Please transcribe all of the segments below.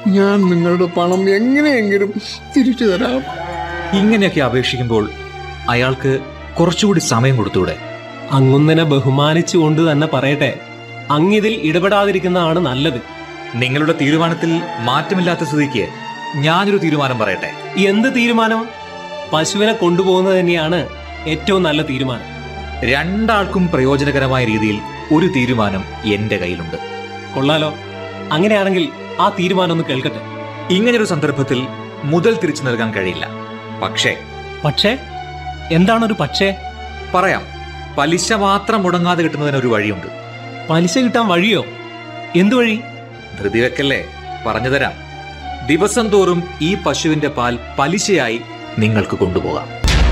ഞാൻ നിങ്ങളുടെ പണം എങ്ങനെയെങ്കിലും തിരിച്ചു തരാം ഇങ്ങനെയൊക്കെ അപേക്ഷിക്കുമ്പോൾ അയാൾക്ക് കുറച്ചുകൂടി സമയം കൊടുത്തൂടെ അങ്ങുന്നനെ ബഹുമാനിച്ചുകൊണ്ട് തന്നെ പറയട്ടെ അങ്ങിതിൽ ഇടപെടാതിരിക്കുന്നതാണ് നല്ലത് നിങ്ങളുടെ തീരുമാനത്തിൽ മാറ്റമില്ലാത്ത സ്ഥിതിക്ക് ഞാനൊരു തീരുമാനം പറയട്ടെ എന്ത് തീരുമാനം പശുവിനെ കൊണ്ടുപോകുന്നത് തന്നെയാണ് ഏറ്റവും നല്ല തീരുമാനം രണ്ടാൾക്കും പ്രയോജനകരമായ രീതിയിൽ ഒരു തീരുമാനം എന്റെ കയ്യിലുണ്ട് കൊള്ളാലോ അങ്ങനെയാണെങ്കിൽ ആ തീരുമാനം ഒന്ന് കേൾക്കട്ടെ ഇങ്ങനൊരു സന്ദർഭത്തിൽ മുതൽ തിരിച്ചു നൽകാൻ കഴിയില്ല പക്ഷേ പക്ഷേ എന്താണൊരു പക്ഷേ പറയാം പലിശ മാത്രം മുടങ്ങാതെ കിട്ടുന്നതിന് ഒരു വഴിയുണ്ട് പലിശ കിട്ടാൻ വഴിയോ എന്തു വഴി ധൃതി വെക്കല്ലേ പറഞ്ഞു തരാം ദിവസം തോറും ഈ പശുവിന്റെ പാൽ പലിശയായി നിങ്ങൾക്ക് കൊണ്ടുപോകാം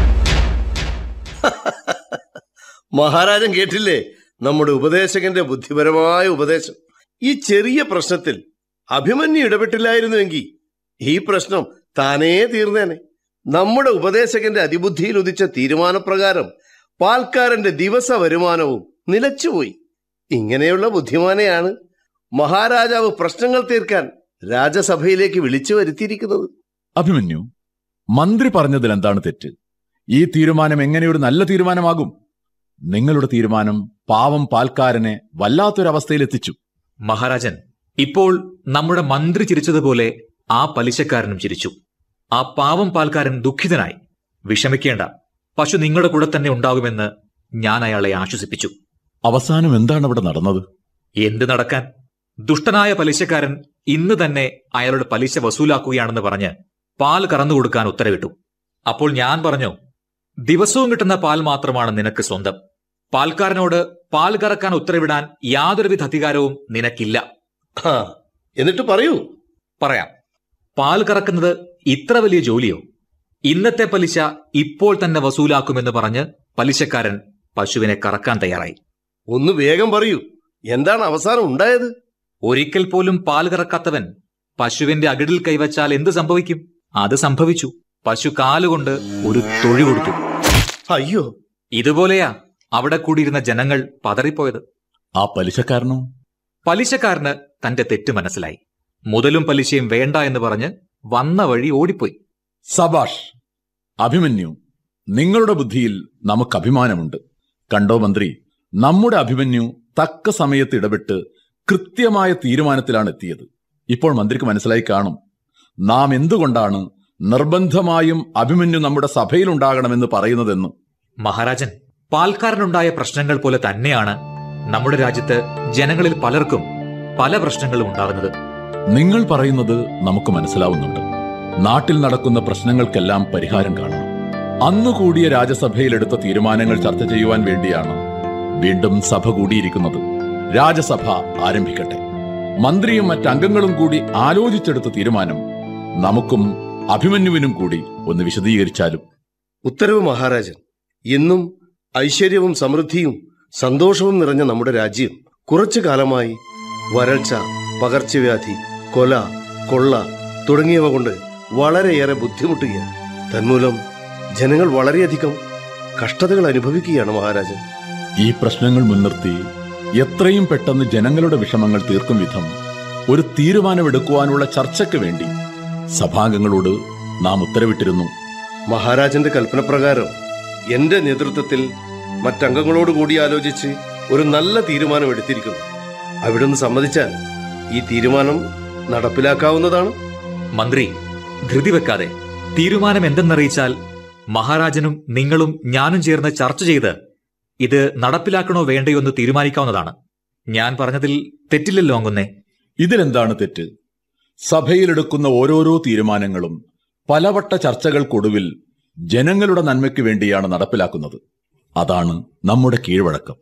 മഹാരാജൻ കേട്ടില്ലേ നമ്മുടെ ഉപദേശകന്റെ ബുദ്ധിപരമായ ഉപദേശം ഈ ചെറിയ പ്രശ്നത്തിൽ അഭിമന്യു ഇടപെട്ടില്ലായിരുന്നുവെങ്കിൽ ഈ പ്രശ്നം താനേ തീർന്നേനെ നമ്മുടെ ഉപദേശകന്റെ അതിബുദ്ധിയിൽ ഉദിച്ച തീരുമാനപ്രകാരം പാൽക്കാരന്റെ ദിവസ വരുമാനവും നിലച്ചുപോയി ഇങ്ങനെയുള്ള ബുദ്ധിമാനെയാണ് മഹാരാജാവ് പ്രശ്നങ്ങൾ തീർക്കാൻ രാജസഭയിലേക്ക് വിളിച്ചു വരുത്തിയിരിക്കുന്നത് അഭിമന്യു മന്ത്രി പറഞ്ഞതിൽ എന്താണ് തെറ്റ് ഈ തീരുമാനം എങ്ങനെ ഒരു നല്ല തീരുമാനമാകും നിങ്ങളുടെ തീരുമാനം പാവം പാൽക്കാരനെ വല്ലാത്തൊരവസ്ഥയിലെത്തിച്ചു മഹാരാജൻ ഇപ്പോൾ നമ്മുടെ മന്ത്രി ചിരിച്ചതുപോലെ ആ പലിശക്കാരനും ചിരിച്ചു ആ പാവം പാൽക്കാരൻ ദുഃഖിതനായി വിഷമിക്കേണ്ട പശു നിങ്ങളുടെ കൂടെ തന്നെ ഉണ്ടാകുമെന്ന് ഞാൻ അയാളെ ആശ്വസിപ്പിച്ചു അവസാനം എന്താണ് അവിടെ നടന്നത് എന്ത് നടക്കാൻ ദുഷ്ടനായ പലിശക്കാരൻ ഇന്ന് തന്നെ അയാളുടെ പലിശ വസൂലാക്കുകയാണെന്ന് പറഞ്ഞ് പാൽ കറന്നു കൊടുക്കാൻ ഉത്തരവിട്ടു അപ്പോൾ ഞാൻ പറഞ്ഞു ദിവസവും കിട്ടുന്ന പാൽ മാത്രമാണ് നിനക്ക് സ്വന്തം പാൽക്കാരനോട് പാൽ കറക്കാൻ ഉത്തരവിടാൻ യാതൊരുവിധ അധികാരവും നിനക്കില്ല ആ എന്നിട്ട് പറയൂ പറയാം പാൽ കറക്കുന്നത് ഇത്ര വലിയ ജോലിയോ ഇന്നത്തെ പലിശ ഇപ്പോൾ തന്നെ വസൂലാക്കുമെന്ന് പറഞ്ഞ് പലിശക്കാരൻ പശുവിനെ കറക്കാൻ തയ്യാറായി ഒന്ന് വേഗം പറയൂ എന്താണ് അവസാനം ഉണ്ടായത് ഒരിക്കൽ പോലും പാൽ കറക്കാത്തവൻ പശുവിന്റെ അകിടിൽ കൈവച്ചാൽ എന്ത് സംഭവിക്കും അത് സംഭവിച്ചു പശു കാലുകൊണ്ട് ഒരു തൊഴി കൊടുത്തു അയ്യോ ഇതുപോലെയാ അവിടെ കൂടിയിരുന്ന ജനങ്ങൾ പതറിപ്പോയത് ആ പലിശക്കാരനോ പലിശക്കാരന് തന്റെ തെറ്റ് മനസ്സിലായി മുതലും പലിശയും വേണ്ട എന്ന് പറഞ്ഞ് വന്ന വഴി ഓടിപ്പോയി സബാഷ് അഭിമന്യു നിങ്ങളുടെ ബുദ്ധിയിൽ നമുക്ക് അഭിമാനമുണ്ട് കണ്ടോ മന്ത്രി നമ്മുടെ അഭിമന്യു തക്ക സമയത്ത് ഇടപെട്ട് കൃത്യമായ തീരുമാനത്തിലാണ് എത്തിയത് ഇപ്പോൾ മന്ത്രിക്ക് മനസ്സിലായി കാണും നാം എന്തുകൊണ്ടാണ് നിർബന്ധമായും അഭിമന്യു നമ്മുടെ സഭയിലുണ്ടാകണമെന്ന് പറയുന്നതെന്ന് മഹാരാജൻ പാൽക്കാരനുണ്ടായ പ്രശ്നങ്ങൾ പോലെ തന്നെയാണ് നമ്മുടെ രാജ്യത്ത് ജനങ്ങളിൽ പലർക്കും പല പ്രശ്നങ്ങളും ഉണ്ടാകുന്നത് നിങ്ങൾ പറയുന്നത് നമുക്ക് മനസ്സിലാവുന്നുണ്ട് നാട്ടിൽ നടക്കുന്ന പ്രശ്നങ്ങൾക്കെല്ലാം പരിഹാരം കാണണം അന്നു കൂടിയ രാജസഭയിലെടുത്ത തീരുമാനങ്ങൾ ചർച്ച ചെയ്യുവാൻ വേണ്ടിയാണ് വീണ്ടും സഭ കൂടിയിരിക്കുന്നത് രാജസഭ ആരംഭിക്കട്ടെ മന്ത്രിയും മറ്റംഗങ്ങളും കൂടി ആലോചിച്ചെടുത്ത തീരുമാനം നമുക്കും അഭിമന്യുവിനും കൂടി ഒന്ന് വിശദീകരിച്ചാലും ഉത്തരവ് മഹാരാജൻ ഇന്നും ഐശ്വര്യവും സമൃദ്ധിയും സന്തോഷവും നിറഞ്ഞ നമ്മുടെ രാജ്യം കുറച്ചു കാലമായി വരൾച്ച പകർച്ചവ്യാധി കൊല കൊള്ള തുടങ്ങിയവ കൊണ്ട് വളരെയേറെ ബുദ്ധിമുട്ടുകയാണ് തന്മൂലം ജനങ്ങൾ വളരെയധികം കഷ്ടതകൾ അനുഭവിക്കുകയാണ് മഹാരാജൻ ഈ പ്രശ്നങ്ങൾ മുൻനിർത്തി എത്രയും പെട്ടെന്ന് ജനങ്ങളുടെ വിഷമങ്ങൾ തീർക്കും വിധം ഒരു തീരുമാനമെടുക്കുവാനുള്ള ചർച്ചയ്ക്ക് വേണ്ടി സഭാംഗങ്ങളോട് നാം ഉത്തരവിട്ടിരുന്നു മഹാരാജന്റെ കൽപ്പനപ്രകാരം എന്റെ നേതൃത്വത്തിൽ മറ്റംഗങ്ങളോട് കൂടി ആലോചിച്ച് ഒരു നല്ല തീരുമാനം എടുത്തിരിക്കുന്നു അവിടുന്ന് സമ്മതിച്ചാൽ ഈ തീരുമാനം നടപ്പിലാക്കാവുന്നതാണ് മന്ത്രി ധൃതി വെക്കാതെ തീരുമാനം എന്തെന്നറിയിച്ചാൽ മഹാരാജനും നിങ്ങളും ഞാനും ചേർന്ന് ചർച്ച ചെയ്ത് ഇത് നടപ്പിലാക്കണോ വേണ്ടയോ എന്ന് തീരുമാനിക്കാവുന്നതാണ് ഞാൻ പറഞ്ഞതിൽ തെറ്റില്ലല്ലോ അങ്ങുന്നേ ഇതിലെന്താണ് തെറ്റ് സഭയിലെടുക്കുന്ന ഓരോരോ തീരുമാനങ്ങളും പലവട്ട ചർച്ചകൾക്കൊടുവിൽ ജനങ്ങളുടെ നന്മയ്ക്ക് വേണ്ടിയാണ് നടപ്പിലാക്കുന്നത് അതാണ് നമ്മുടെ കീഴ്വഴക്കം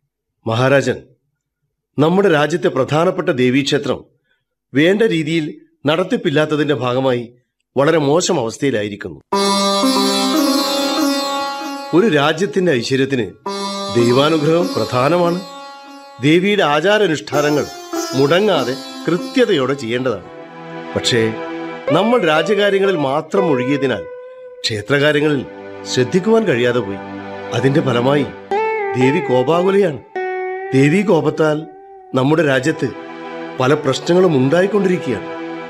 മഹാരാജൻ നമ്മുടെ രാജ്യത്തെ പ്രധാനപ്പെട്ട ദേവീക്ഷേത്രം വേണ്ട രീതിയിൽ നടത്തിപ്പില്ലാത്തതിന്റെ ഭാഗമായി വളരെ മോശം അവസ്ഥയിലായിരിക്കുന്നു ഒരു രാജ്യത്തിന്റെ ഐശ്വര്യത്തിന് ദൈവാനുഗ്രഹം പ്രധാനമാണ് ദേവിയുടെ ആചാരാനുഷ്ഠാനങ്ങൾ മുടങ്ങാതെ കൃത്യതയോടെ ചെയ്യേണ്ടതാണ് പക്ഷേ നമ്മൾ രാജ്യകാര്യങ്ങളിൽ മാത്രം ഒഴുകിയതിനാൽ ക്ഷേത്രകാര്യങ്ങളിൽ ശ്രദ്ധിക്കുവാൻ കഴിയാതെ പോയി അതിന്റെ ഫലമായി ദേവി കോപാകുലയാണ് ദേവി കോപത്താൽ നമ്മുടെ രാജ്യത്ത് പല പ്രശ്നങ്ങളും ഉണ്ടായിക്കൊണ്ടിരിക്കുകയാണ്